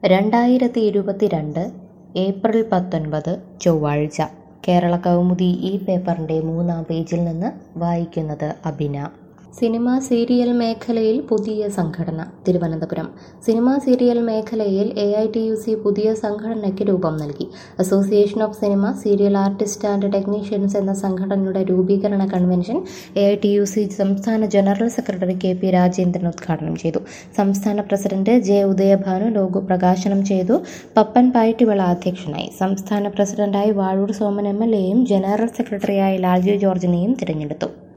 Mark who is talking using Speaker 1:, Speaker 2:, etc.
Speaker 1: രണ്ടായിരത്തി ഇരുപത്തിരണ്ട് ഏപ്രിൽ പത്തൊൻപത് ചൊവ്വാഴ്ച കേരള കൗമുദി ഈ പേപ്പറിൻ്റെ മൂന്നാം പേജിൽ നിന്ന് വായിക്കുന്നത് അബിന സിനിമ സീരിയൽ മേഖലയിൽ പുതിയ സംഘടന തിരുവനന്തപുരം സിനിമ സീരിയൽ മേഖലയിൽ A I T U C പുതിയ സംഘടനയ്ക്ക് രൂപം നൽകി association of cinema serial artist and technicians എന്ന സംഘടനയുടെ രൂപീകരണ convention A I T U C സംസ്ഥാന general secretary K P Rajendran ഉദ്ഘാടനം ചെയ്തു സംസ്ഥാന പ്രസിഡന്റ് ജെ ഉദയഭാനു ലോഗോ പ്രകാശനം ചെയ്തു പപ്പൻ പായിട്ടിവിള അധ്യക്ഷനായി സംസ്ഥാന പ്രസിഡന്റായി വാഴൂർ സോമൻ എം എൽ എയും ജനറൽ സെക്രട്ടറിയായി ലാൽജി ജോർജിനെയും തിരഞ്ഞെടുത്തു